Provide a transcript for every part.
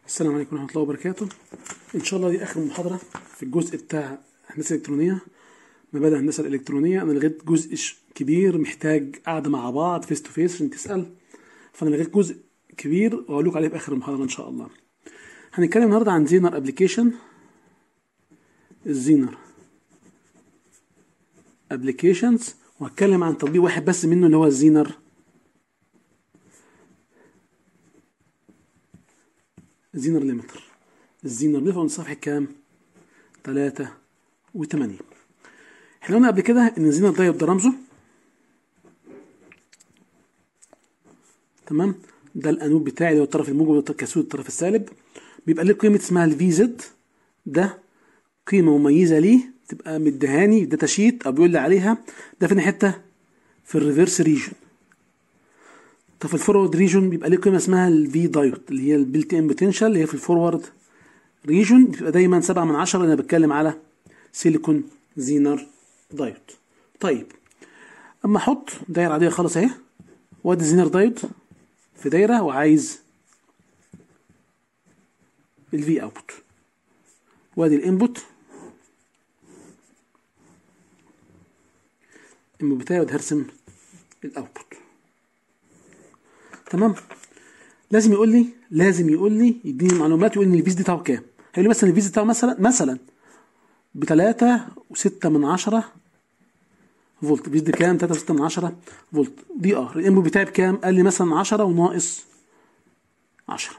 السلام عليكم ورحمة الله وبركاته إن شاء الله دي آخر محاضرة في الجزء بتاع الهندسة الإلكترونية مبادئ الهندسة الإلكترونية أنا لغيت جزء ش- كبير محتاج قعدة مع بعض فيس تو فيس عشان تسأل فأنا لغيت جزء كبير وأقول لكم عليه في آخر المحاضرة إن شاء الله هنتكلم النهاردة عن زينر أبليكيشن الزينر أبليكيشنز وهتكلم عن تطبيق واحد بس منه اللي هو الزينر زينر ليمتر الزينر ليمتر من صفحة كام؟ تلاتة وتمانين احنا قلنا قبل كده ان الزينر دايود ده رمزه تمام ده الانود بتاعي اللي هو الطرف الموجب والكاسود الطرف السالب بيبقى له قيمة اسمها الفي زد ده قيمة مميزة ليه تبقى مدهاني داتا شيت او بيقول لي عليها ده فين حتة في الريفرس ريجن طب في الفورورد ريجون بيبقى ليه قيمه اسمها الفي دايود اللي هي البيلت ان بوتنشال اللي هي في الفورورد ريجون بتبقى دايما 7 من 10 انا بتكلم على سيليكون زينر دايود طيب اما احط دايره عاديه خالص اهي وادي زينر دايود في دايره وعايز الفي اوتبوت وادي الانبوت الانبوت بتاعي وادي هرسم الاوتبوت تمام لازم يقول لي لازم يقول لي يديني معلومات يقول لي الفيز دي بتاعه كام هيقول لي مثلا الفيز بتاعه مثلا مثلا ب 3 و6 من 10 فولت الفيز دي كام 3 و6 من 10 فولت دي ار الانبوت بتاعي بكام قال لي مثلا 10 وناقص 10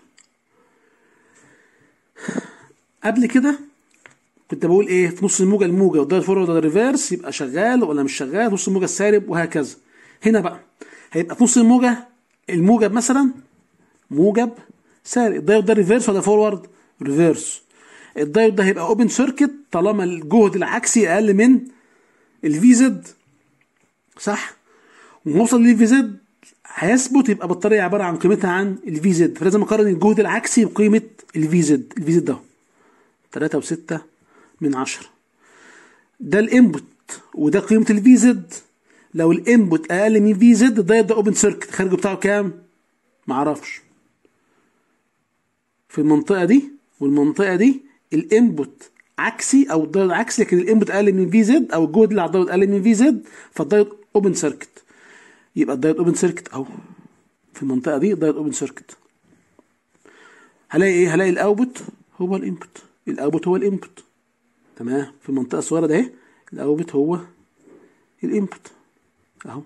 قبل كده كنت بقول ايه في نص الموجه الموجه والداير فورورد ولا ريفيرس يبقى شغال ولا مش شغال نص الموجه السالب وهكذا هنا بقى هيبقى في نص الموجه الموجب مثلا موجب سالب الدايود ده ريفيرس ولا فورورد ريفيرس الدايود ده هيبقى اوبن سيركت طالما الجهد العكسي اقل من الفي زد صح ونوصل للفي زد هيثبت يبقى البطاريه عباره عن قيمتها عن الفي زد فلازم اقارن الجهد العكسي بقيمه الفي زد الفي زد ده 3 و6 من 10 ده الانبوت وده قيمه الفي زد لو الانبوت اقل من في زد الدايود ده اوبن سيركت الخارج بتاعه كام معرفش في المنطقه دي والمنطقه دي الانبوت عكسي او الدايود عكسي لكن الانبوت اقل من في زد او الجهد اللي على الدايود اقل من في زد فالدايود اوبن سيركت يبقى الدايود اوبن سيركت اهو في المنطقه دي الدايود اوبن سيركت هلاقي ايه هلاقي الاوتبوت هو الانبوت الاوتبوت هو الانبوت تمام في المنطقه الصغيره ده اهي الاوتبوت هو الانبوت اهو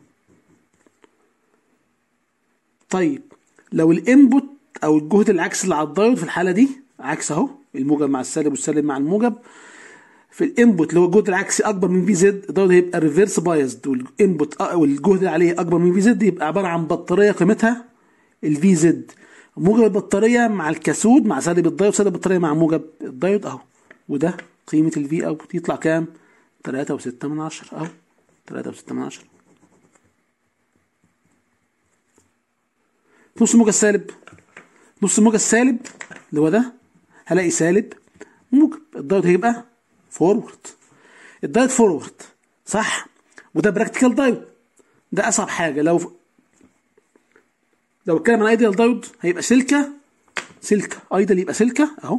طيب لو الانبوت او الجهد العكسي اللي على الدايود في الحاله دي عكس اهو الموجب مع السالب والسالب مع الموجب في الانبوت اللي هو الجهد العكسي اكبر من في زد الدايود هيبقى ريفيرس بايزد والانبوت والجهد اللي عليه اكبر من في زد يبقى عباره عن بطاريه قيمتها الفي زد موجب البطاريه مع الكاسود مع سالب الدايود سالب البطاريه مع موجب الدايود اهو وده قيمه الفي اوت يطلع كام 3 و6 من 10 اهو 3 و6 من 10 نص الموجة السالب نص الموجة السالب اللي هو ده هلاقي سالب موجب الدايود هيبقى فورورد الدايود فورورد صح وده براكتيكال دايود ده اصعب حاجه لو لو اتكلم عن ايديال دايود هيبقى سلكه سلكه ايديال يبقى سلكه اهو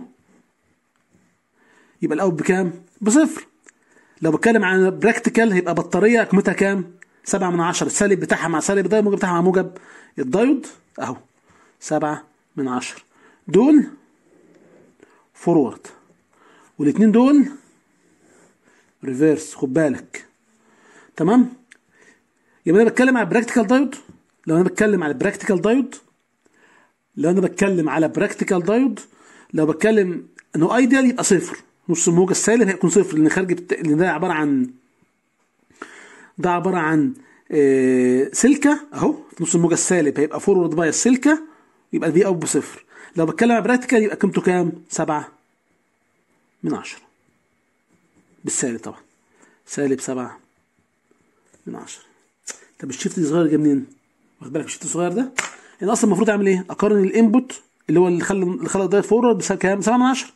يبقى الاول بكام بصفر لو بتكلم عن براكتيكال هيبقى بطاريه قيمتها كام 7 من 10 السالب بتاعها مع سالب الدايود الموجب بتاعها مع موجب الدايود اهو 7 من 10 دول فورورد والاثنين دول ريفيرس خد بالك تمام يبقى انا بتكلم على براكتيكال دايود لو انا بتكلم على براكتيكال دايود لو انا بتكلم على براكتيكال دايود لو بتكلم انه ايديال يبقى صفر نص الموجة السالب هيكون صفر لان خارج بت... لان ده عباره عن ده عباره عن آه سلكه اهو في نص الموجة السالب هيبقى فورورد بايس سلكه يبقى الفي اوت بصفر لو بتكلم على براكتيكال يبقى قيمته كام؟ 7 من 10 بالسالب طبعا سالب 7 من 10 طب الشيفت الصغير جه منين؟ واخد بالك الشيفت الصغير ده؟ انا اصلا المفروض اعمل ايه؟ اقارن الانبوت اللي هو اللي خلى اللي خلى الدايت فورورد بسبب كام؟ 7 من 10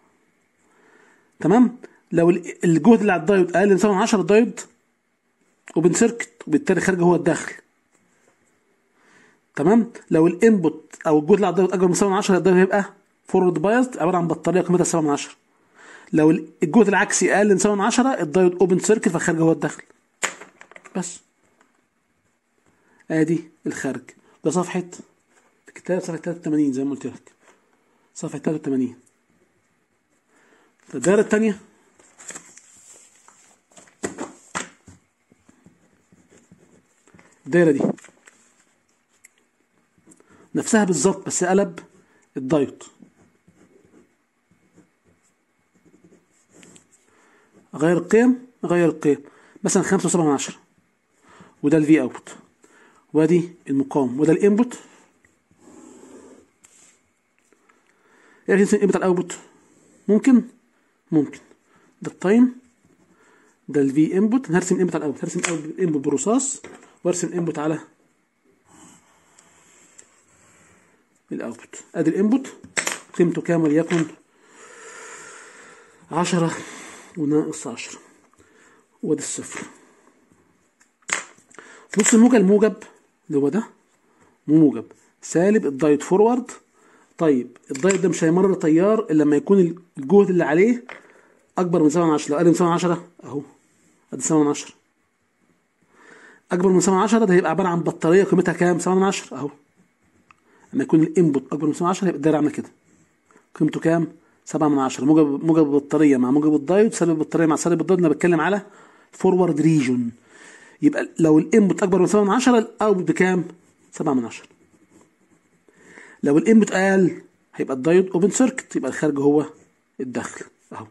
تمام؟ لو الجهد اللي على الدايود اقل من 7 من 10 الدايود اوبن سيركت وبالتالي خارج هو الداخل تمام لو الانبوت او الجهد اللي على الدايود اكبر من 7 من 10 الدايود هيبقى فورورد بايز عباره عن بطاريه قيمتها 7 من 10 لو الجهد العكسي اقل من 7 من 10 الدايود اوبن سيركت فالخارج هو الداخل بس ادي الخارج ده صفحه الكتاب صفحه 83 زي ما قلت لك صفحه 83 الدايره الثانيه الدايره دي نفسها بالظبط بس قلب الدايود اغير القيم اغير القيم مثلا خمسة وسبعة من عشرة وده الفي اوت وادي المقاوم وده الانبوت ايه رأيك الانبوت على الاوتبوت ممكن ممكن ده التايم ده الفي انبوت هرسم الانبوت على الاوتبوت هرسم الانبوت برصاص وارسم الانبوت على الاوتبوت ادي الانبوت قيمته كام وليكن عشرة وناقص عشرة وادي الصفر نص الموجب الموجب اللي هو ده موجب سالب الدايت فورورد طيب الدايت ده مش هيمرر تيار الا لما يكون الجهد اللي عليه اكبر من 7 من 10 لو اقل من 7 من 10 اهو ادي 7 من 10 اكبر من 7 من 10 ده هيبقى عباره عن بطاريه قيمتها كام 7 من 10 اهو لما يكون الانبوت اكبر من 7 من 10 يبقى الدايره عامله كده قيمته كام 7 من 10 موجب موجب البطاريه مع موجب الدايود سالب البطاريه مع سالب الدايود انا بتكلم على فورورد ريجون يبقى لو الانبوت اكبر من 7 من 10 الاوتبوت بكام 7 من 10 لو الانبوت اقل هيبقى الدايود اوبن سيركت يبقى الخارج هو الداخل اهو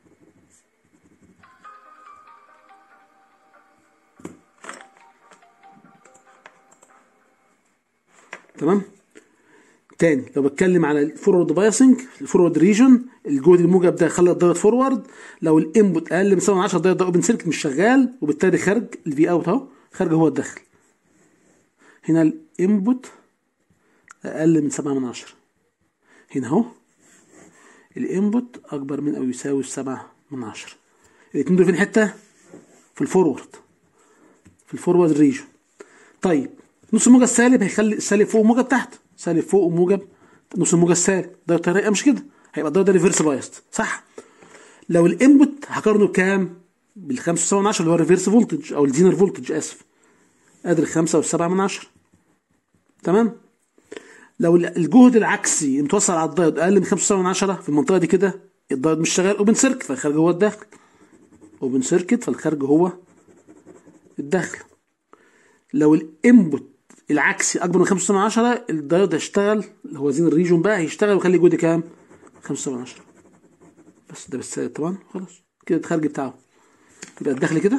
تمام تاني لو بتكلم على الفورورد بايسنج الفورورد ريجن الجهد الموجب ده خلى الدايود فورورد لو الانبوت اقل من 7 من 10 الدايود ده اوبن سيركت مش شغال وبالتالي خارج الفي اوت اهو خارج هو الداخل هنا الانبوت اقل من 7 من 10 هنا اهو الانبوت اكبر من او يساوي 7 من 10 الاثنين دول فين حته في الفورورد في الفورورد ريجن طيب نص الموجب السالب هيخلي السالب فوق وموجب تحت سالب فوق وموجب نص الموجب السالب ده الطريقه مش كده هيبقى ده ده ريفرس بايست صح لو الانبوت هقارنه بكام بال 5 من 10 اللي هو الريفرس فولتج او الزينر فولتج اسف ادي الخمسة والسبعة من عشرة تمام لو الجهد العكسي متوصل على الدايود اقل من 5 من عشرة في المنطقه دي كده الدايود مش شغال اوبن سيركت فالخارج هو الداخل اوبن سيركت فالخارج هو الداخل لو الانبوت العكسي اكبر من 5 من 10 الدايود هيشتغل اللي هو زين الريجون بقى هيشتغل ويخلي جهد كام 5 من 10 بس ده بس طبعا خلاص كده الخارج بتاعه يبقى الداخل كده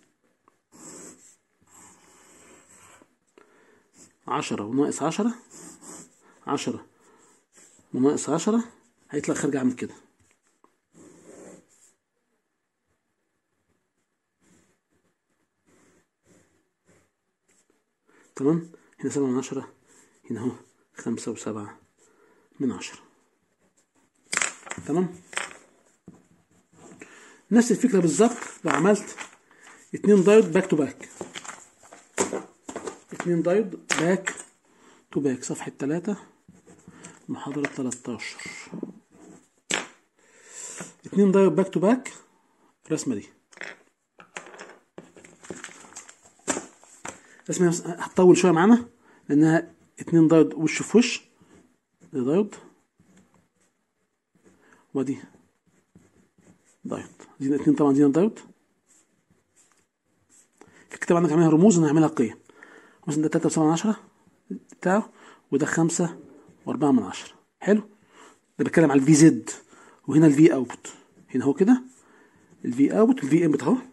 عشرة وناقص عشرة عشرة وناقص عشرة هيطلع خارج عامل كده تمام هنا سبعة من عشرة هنا اهو خمسة وسبعة من عشرة تمام نفس الفكرة بالظبط لو عملت اتنين دايود باك تو باك اتنين دايود باك تو باك صفحة تلاتة محاضرة تلاتاشر اتنين دايود باك تو باك الرسمة دي رسمة هتطول شوية معانا لأنها اتنين دايود وش في وش دي دايود ودي دايود دي اتنين طبعا دي دايود في الكتاب عندك عاملها رموز انا هعملها قيم مثلا ده تلاتة وسبعة من عشرة بتاعه وده خمسة وأربعة من عشرة حلو ده بتكلم على الفي زد وهنا الفي اوت هنا اهو كده الفي اوت الفي انبوت اهو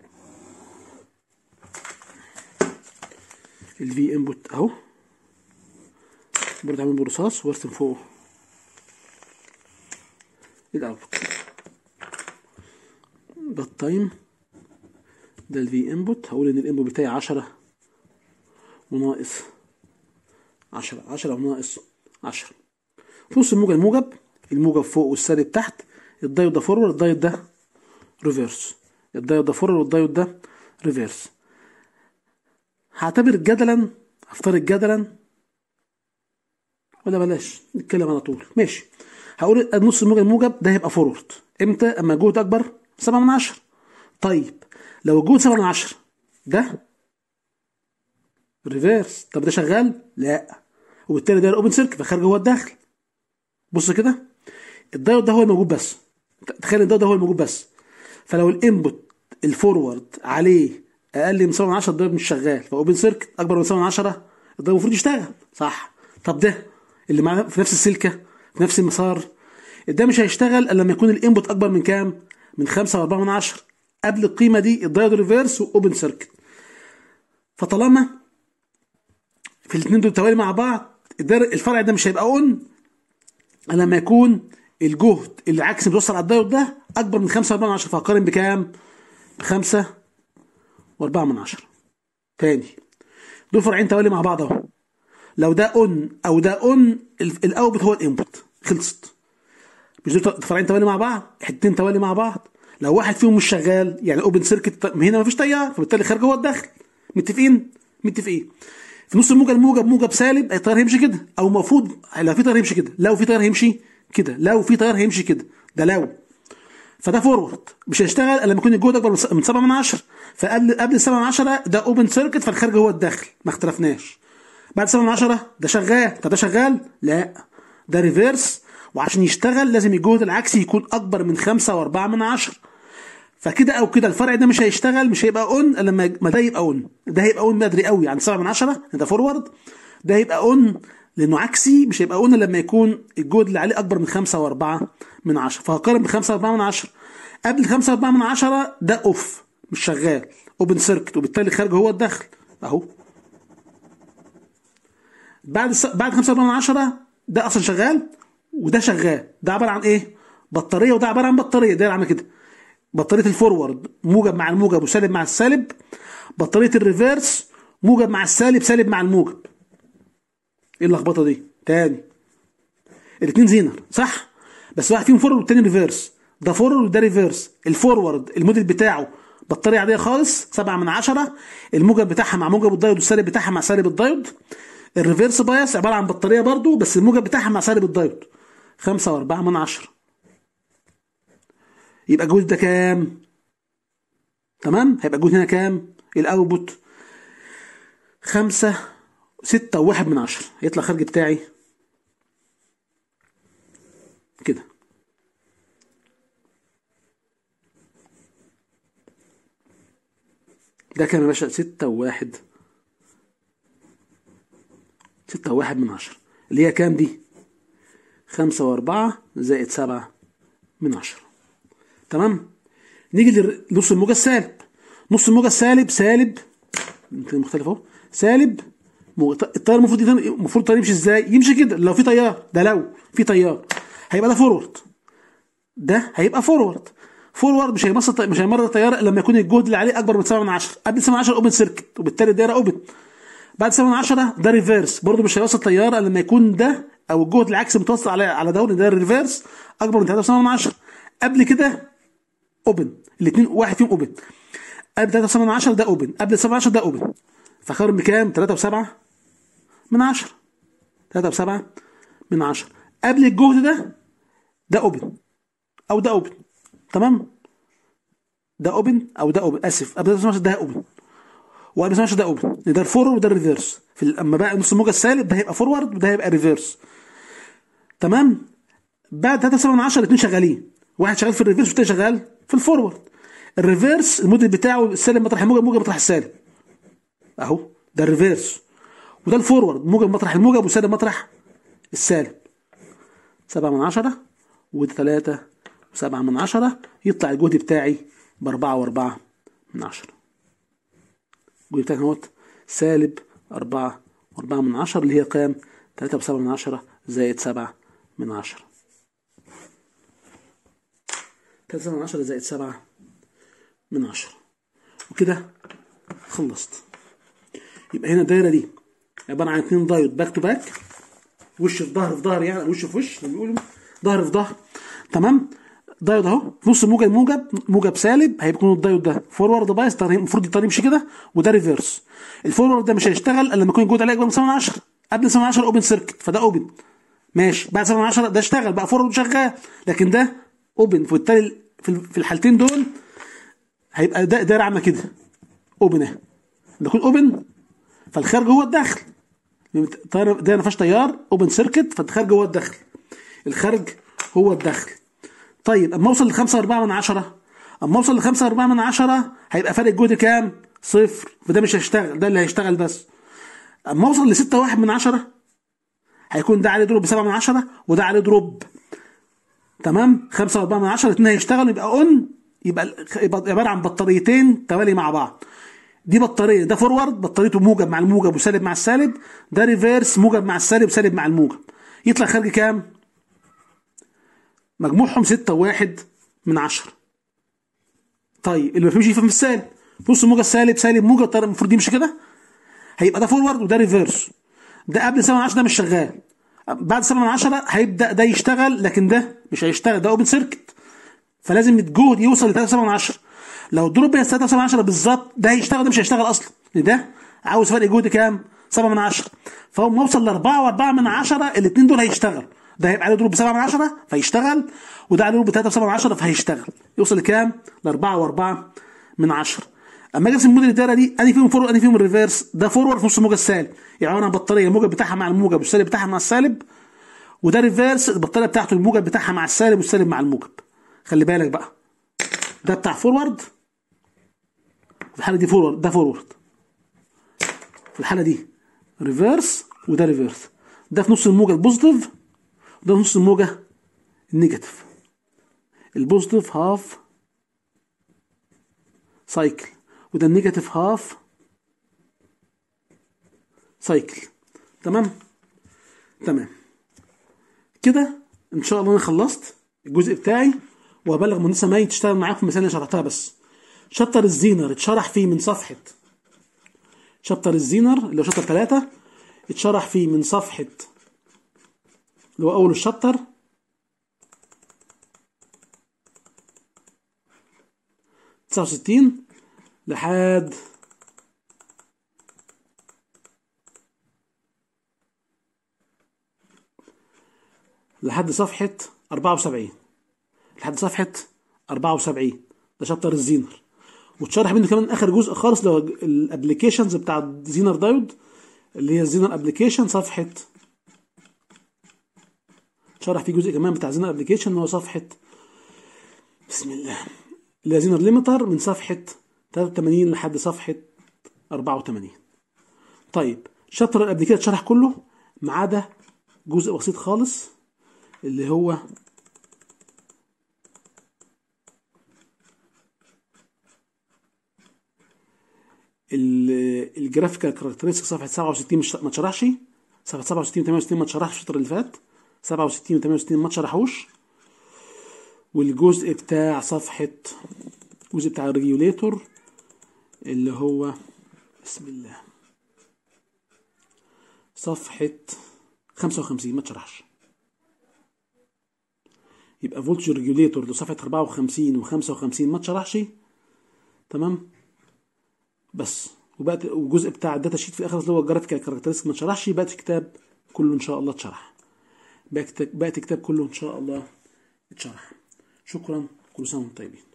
الفي انبوت اهو برضه عامل برصاص وارسم فوقه الاوتبوت ده التايم ده الفي انبوت هقول ان الانبوت بتاعي عشرة وناقص عشرة عشرة وناقص عشرة في نص الموجب الموجب الموجب فوق والسالب تحت الدايود ده فورورد الدايود ده ريفيرس الدايود ده فورورد والدايود ده ريفيرس هعتبر جدلا هفترض جدلا ولا بلاش نتكلم على طول ماشي هقول نص الموجب الموجب ده هيبقى فورورد امتى اما الجهد اكبر 7 من 10 طيب لو الجهد 7 من 10 ده ريفيرس طب ده شغال لا وبالتالي ده الاوبن سيركت فخارج هو الداخل بص كده الدايود ده هو الموجود بس تخيل الدايود ده هو الموجود بس فلو الانبوت الفورورد عليه اقل من 7 من 10 الدايود مش شغال فاوبن سيركت اكبر من 7 من 10 الدايود المفروض يشتغل صح طب ده اللي معاه في نفس السلكه في نفس المسار ده مش هيشتغل الا لما يكون الانبوت اكبر من كام؟ من 5 و4 من 10 قبل القيمه دي الدايود ريفيرس واوبن سيركت فطالما في الاثنين دول توالي مع بعض الفرع ده مش هيبقى اون الا لما يكون الجهد اللي عكس بيوصل على الدايود ده اكبر من 5 و4 من 10 فهقارن بكام؟ ب 5 و4 من 10 تاني دول فرعين توالي مع بعض اهو لو ده اون او ده اون الاوتبوت هو الانبوت خلصت مش دول فرعين توالي مع بعض حتتين توالي مع بعض لو واحد فيهم مش شغال يعني اوبن سيركت هنا مفيش تيار فبالتالي خارج هو الداخل متفقين متفقين في نص الموجب موجب موجب سالب التيار هيمشي كده او المفروض لو في تيار هيمشي كده لو في تيار هيمشي كده لو في تيار هيمشي كده ده لو فده فورورد مش هيشتغل الا لما يكون الجهد اكبر من 7 من 10 فقبل قبل 7 من 10 ده اوبن سيركت فالخارج هو الداخل ما اختلفناش بعد 7 من 10 ده شغال طب ده شغال لا ده ريفيرس وعشان يشتغل لازم الجهد العكسي يكون اكبر من 5 و4 من 10 فكده او كده الفرع ده مش هيشتغل مش هيبقى اون الا لما ما ده يبقى اون ده هيبقى اون بدري قوي عند 7 من 10 ده فورورد ده هيبقى اون لانه عكسي مش هيبقى اون لما يكون الجهد اللي عليه اكبر من 5 و4 من 10 فهقارن ب 5 و4 من 10 قبل 5 و4 من 10 ده اوف مش شغال اوبن سيركت وبالتالي خارج هو الداخل اهو بعد س... بعد 5 من 10 ده اصلا شغال وده شغال ده عباره عن ايه بطاريه وده عباره عن بطاريه ده عامل كده بطاريه الفورورد موجب مع الموجب وسالب مع السالب بطاريه الريفيرس موجب مع السالب سالب مع الموجب ايه اللخبطه دي تاني الاثنين زينر صح بس واحد فيهم فورورد والتاني ريفيرس ده فورورد وده ريفيرس الفورورد الموديل بتاعه بطاريه عاديه خالص 7 من 10 الموجب بتاعها مع موجب الدايود والسالب بتاعها مع سالب الدايود الريفيرس بايس عباره عن بطاريه برضو بس الموجب بتاعها مع سالب الدايود 5 و4 من 10 يبقى الجهد ده كام؟ تمام؟ هيبقى الجهد هنا كام؟ الاوتبوت 5 6 و1 من 10 هيطلع خارج بتاعي كده ده كام يا باشا 6 و1 ستة وواحد من عشرة اللي هي كام دي خمسة وأربعة زائد سبعة من عشرة تمام نيجي لنص الموجة السالب نص الموجة السالب سالب مختلف اهو سالب التيار المفروض المفروض التيار يمشي ازاي يمشي كده لو في تيار ده لو في تيار هيبقى ده فورورد ده هيبقى فورورد فورورد مش هيمص مش هيمرر التيار لما يكون الجهد اللي عليه اكبر من 7 من 10 قبل 7 من 10 اوبن سيركت وبالتالي الدايره اوبن بعد 7 من 10 ده ريفيرس برضه مش هيوصل تيار الا لما يكون ده او الجهد العكسي متوصل على على دوري ده ريفيرس اكبر من 3.7 من 10 قبل كده اوبن الاثنين واحد فيهم اوبن قبل 3.7 من 10 ده اوبن قبل 7 من 10 ده اوبن فخرج بكام 3.7 من 10 3.7 من 10 قبل الجهد ده ده اوبن او ده اوبن تمام ده اوبن او ده اوبن اسف قبل 3.7 ده اوبن وقبل 3.7 ده اوبن ده الفورورد وده الريفيرس في اما بقى نص الموجه السالب ده هيبقى فورورد وده هيبقى ريفيرس تمام بعد 3.7 من 10 الاثنين شغالين واحد شغال في الريفيرس والتاني شغال في الفورورد الريفيرس الموديل بتاعه السالب مطرح الموجب موجب مطرح السالب اهو ده الريفيرس وده الفورورد موجب مطرح الموجب وسالب مطرح السالب 7 من 10 وده 3 و7 من 10 يطلع الجهد بتاعي ب 4 و4 من 10 الجهد بتاعي اهوت سالب 4 و4 من 10 اللي هي كام 3 و7 من 10 زائد 7 من 10 3 من 10 زائد 7 من 10 وكده خلصت يبقى هنا الدايره دي عباره عن اتنين دايود باك تو باك وش في ظهر في ظهر يعني وش في وش اللي بيقولوا ظهر في ظهر تمام دايود اهو نص موجب موجب موجب سالب هيكون الدايود ده فورورد بايس المفروض الطريق يمشي كده وده ريفيرس الفورورد ده مش هيشتغل الا لما يكون الجهد عليه اكبر من 7 من 10 قبل 7 من 10 اوبن سيركت فده اوبن ماشي بعد 7 من 10 ده اشتغل بقى فورورد شغال لكن ده اوبن فبالتالي في في الحالتين دول هيبقى ده دايره عامله كده اوبن اهي لما يكون اوبن فالخارج هو الداخل ده ما فيهاش تيار اوبن سيركت فالخارج هو الداخل الخارج هو الداخل طيب اما اوصل ل 5 4 من 10 اما اوصل ل 5 4 من 10 هيبقى فرق الجهد كام؟ صفر فده مش هيشتغل ده اللي هيشتغل بس اما اوصل ل 6 1 من 10 هيكون ده عليه دروب ب 7 من 10 وده عليه دروب تمام 5 4 من 10 الاثنين هيشتغلوا يبقى اون يبقى يبقى عباره عن بطاريتين توالي مع بعض دي بطاريه ده فورورد بطاريته موجب مع الموجب وسالب مع السالب ده ريفيرس موجب مع السالب وسالب مع الموجب يطلع خارج كام؟ مجموعهم 6 واحد من 10 طيب اللي ما فهمش يفهم السالب بص الموجه السالب سالب موجه الطياره المفروض يمشي كده هيبقى ده فورورد وده ريفيرس ده قبل 7 من 10 ده مش شغال بعد 7 من 10 هيبدا ده يشتغل لكن ده مش هيشتغل ده اوبن سيركت فلازم الجهد يوصل ل 3 7 من 10 لو الدروب هي 3 7 من 10 بالظبط ده هيشتغل ده مش هيشتغل اصلا لان ده عاوز فرق جهد كام 7 من 10 فهو ما يوصل ل 4 و4 من 10 الاثنين دول هيشتغلوا ده هيبقى عليه دروب ب 7 من 10 فيشتغل وده عليه دروب ب 3 7 من 10 فهيشتغل يوصل لكام؟ ل 4 و4 من 10 اما اجي ارسم موديل الدايره دي انهي فيهم فورورد انهي فيهم الريفيرس ده فورورد في نص الموجه السالب يعني عباره عن بطاريه الموجب بتاعها مع الموجب والسالب بتاعها مع السالب وده ريفيرس البطاريه بتاعته الموجب بتاعها مع السالب والسالب مع الموجب خلي بالك بقى ده بتاع فورورد في الحاله دي فورورد ده فورورد في الحاله دي ريفيرس وده ريفيرس ده في نص الموجه البوزيتيف وده في نص الموجه النيجاتيف البوزيتيف هاف سايكل وده النيجاتيف هاف سايكل تمام تمام كده ان شاء الله انا خلصت الجزء بتاعي وهبلغ مهندسه مي تشتغل معاكم في المثال اللي شرحتها بس شابتر الزينر اتشرح فيه من صفحه شابتر الزينر اللي هو شابتر 3 اتشرح فيه من صفحه اللي هو اول الشابتر تسعة وستين لحد لحد صفحة أربعة وسبعين لحد صفحة أربعة وسبعين ده شابتر الزينر وتشرح منه كمان آخر جزء خالص لو الابلكيشنز بتاع زينر دايود اللي هي الزينر ابلكيشن صفحة شرح فيه جزء كمان بتاع زينر ابلكيشن هو صفحة بسم الله اللي هي زينر ليمتر من صفحة 83 لحد صفحة 84 طيب شابتر اللي قبل كده اتشرح كله ما عدا جزء بسيط خالص اللي هو الجرافيكال كاركترستيك صفحه 67 مش ما اتشرحش صفحه 67 و 68 ما اتشرحش الشطر اللي فات 67 و 68 ما اتشرحوش والجزء بتاع صفحه الجزء بتاع الريجوليتور اللي هو بسم الله صفحة 55 ما اتشرحش يبقى فولتج ريجوليتور لصفحة 54 و 55 ما اتشرحش تمام بس وبقت والجزء بتاع الداتا شيت في الاخر اللي هو الجرافيكال كاركترستيك ما اتشرحش بقت الكتاب كله ان شاء الله اتشرح بقت الكتاب كله ان شاء الله اتشرح شكرا كل سنه وانتم طيبين